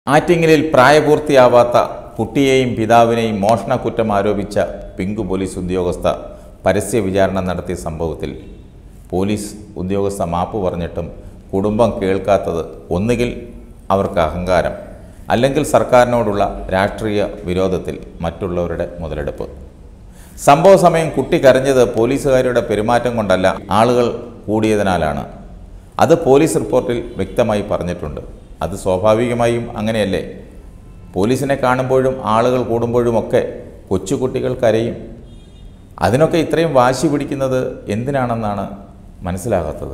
ആറ്റിങ്ങലിൽ പ്രായപൂർത്തിയാവാത്ത കുട്ടിയെയും പിതാവിനെയും മോഷണക്കുറ്റം ആരോപിച്ച പിങ്ക് പോലീസ് ഉദ്യോഗസ്ഥ പരസ്യ വിചാരണ നടത്തിയ സംഭവത്തിൽ പോലീസ് ഉദ്യോഗസ്ഥ മാപ്പ് പറഞ്ഞിട്ടും കുടുംബം കേൾക്കാത്തത് ഒന്നുകിൽ അവർക്ക് അഹങ്കാരം അല്ലെങ്കിൽ സർക്കാരിനോടുള്ള രാഷ്ട്രീയ വിരോധത്തിൽ മറ്റുള്ളവരുടെ മുതലെടുപ്പ് സംഭവ സമയം കുട്ടി കരഞ്ഞത് പോലീസുകാരുടെ പെരുമാറ്റം കൊണ്ടല്ല ആളുകൾ കൂടിയതിനാലാണ് അത് പോലീസ് റിപ്പോർട്ടിൽ വ്യക്തമായി പറഞ്ഞിട്ടുണ്ട് അത് സ്വാഭാവികമായും അങ്ങനെയല്ലേ പോലീസിനെ കാണുമ്പോഴും ആളുകൾ കൂടുമ്പോഴുമൊക്കെ കൊച്ചുകുട്ടികൾ കരയും അതിനൊക്കെ ഇത്രയും വാശി പിടിക്കുന്നത് എന്തിനാണെന്നാണ് മനസ്സിലാകാത്തത്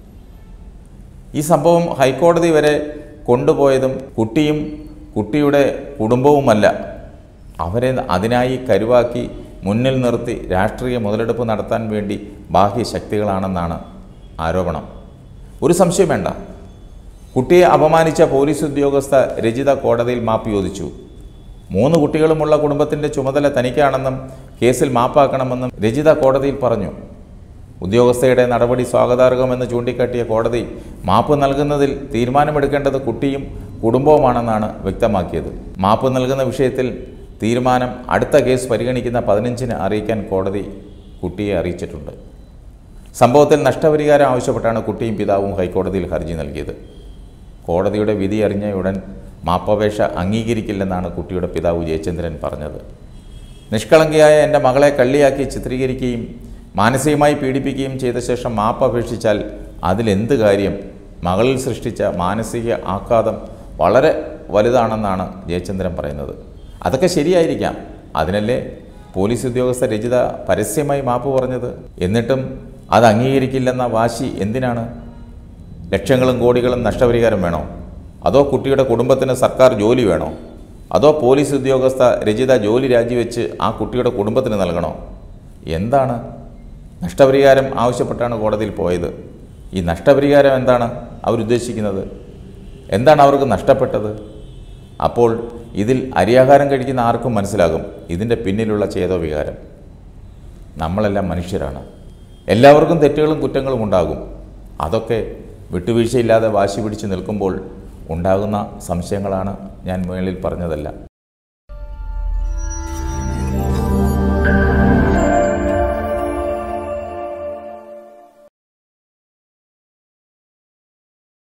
ഈ സംഭവം ഹൈക്കോടതി വരെ കൊണ്ടുപോയതും കുട്ടിയും കുട്ടിയുടെ കുടുംബവുമല്ല അവരെ അതിനായി കരുവാക്കി മുന്നിൽ നിർത്തി രാഷ്ട്രീയ മുതലെടുപ്പ് നടത്താൻ വേണ്ടി ബാഹ്യശക്തികളാണെന്നാണ് ആരോപണം ഒരു സംശയം വേണ്ട കുട്ടിയെ അപമാനിച്ച പോലീസ് ഉദ്യോഗസ്ഥ രജിത കോടതിയിൽ മാപ്പ് ചോദിച്ചു മൂന്ന് കുട്ടികളുമുള്ള കുടുംബത്തിൻ്റെ ചുമതല തനിക്കാണെന്നും കേസിൽ മാപ്പാക്കണമെന്നും രജിത കോടതിയിൽ പറഞ്ഞു ഉദ്യോഗസ്ഥയുടെ നടപടി സ്വാഗതാർഹമെന്ന് ചൂണ്ടിക്കാട്ടിയ കോടതി മാപ്പ് നൽകുന്നതിൽ തീരുമാനമെടുക്കേണ്ടത് കുട്ടിയും കുടുംബവുമാണെന്നാണ് വ്യക്തമാക്കിയത് മാപ്പ് നൽകുന്ന വിഷയത്തിൽ തീരുമാനം അടുത്ത കേസ് പരിഗണിക്കുന്ന പതിനഞ്ചിന് അറിയിക്കാൻ കോടതി കുട്ടിയെ അറിയിച്ചിട്ടുണ്ട് സംഭവത്തിൽ നഷ്ടപരിഹാരം ആവശ്യപ്പെട്ടാണ് കുട്ടിയും പിതാവും ഹൈക്കോടതിയിൽ ഹർജി നൽകിയത് കോടതിയുടെ വിധി അറിഞ്ഞ ഉടൻ മാപ്പപേക്ഷ അംഗീകരിക്കില്ലെന്നാണ് കുട്ടിയുടെ പിതാവ് ജയചന്ദ്രൻ പറഞ്ഞത് നിഷ്കളങ്കയായ എൻ്റെ മകളെ കള്ളിയാക്കി ചിത്രീകരിക്കുകയും മാനസികമായി പീഡിപ്പിക്കുകയും ചെയ്ത ശേഷം മാപ്പ് അപേക്ഷിച്ചാൽ അതിലെന്ത് കാര്യം മകളിൽ സൃഷ്ടിച്ച മാനസിക ആഘാതം വളരെ വലുതാണെന്നാണ് ജയചന്ദ്രൻ പറയുന്നത് അതൊക്കെ ശരിയായിരിക്കാം അതിനല്ലേ പോലീസ് ഉദ്യോഗസ്ഥ രചിത പരസ്യമായി മാപ്പ് പറഞ്ഞത് എന്നിട്ടും അത് അംഗീകരിക്കില്ലെന്ന വാശി എന്തിനാണ് ലക്ഷങ്ങളും കോടികളും നഷ്ടപരിഹാരം വേണോ അതോ കുട്ടിയുടെ കുടുംബത്തിന് സർക്കാർ ജോലി വേണോ അതോ പോലീസ് ഉദ്യോഗസ്ഥ രചിത ജോലി രാജിവെച്ച് ആ കുട്ടിയുടെ കുടുംബത്തിന് നൽകണോ എന്താണ് നഷ്ടപരിഹാരം ആവശ്യപ്പെട്ടാണ് കോടതിയിൽ പോയത് ഈ നഷ്ടപരിഹാരം എന്താണ് അവരുദ്ദേശിക്കുന്നത് എന്താണ് അവർക്ക് നഷ്ടപ്പെട്ടത് അപ്പോൾ ഇതിൽ അരിയാഹാരം കഴിക്കുന്ന ആർക്കും മനസ്സിലാകും ഇതിൻ്റെ പിന്നിലുള്ള ചേതോവികാരം നമ്മളെല്ലാം മനുഷ്യരാണ് എല്ലാവർക്കും തെറ്റുകളും കുറ്റങ്ങളും ഉണ്ടാകും അതൊക്കെ വിട്ടുവീഴ്ചയില്ലാതെ വാശി പിടിച്ച് നിൽക്കുമ്പോൾ ഉണ്ടാകുന്ന സംശയങ്ങളാണ് ഞാൻ മേളിൽ പറഞ്ഞതല്ല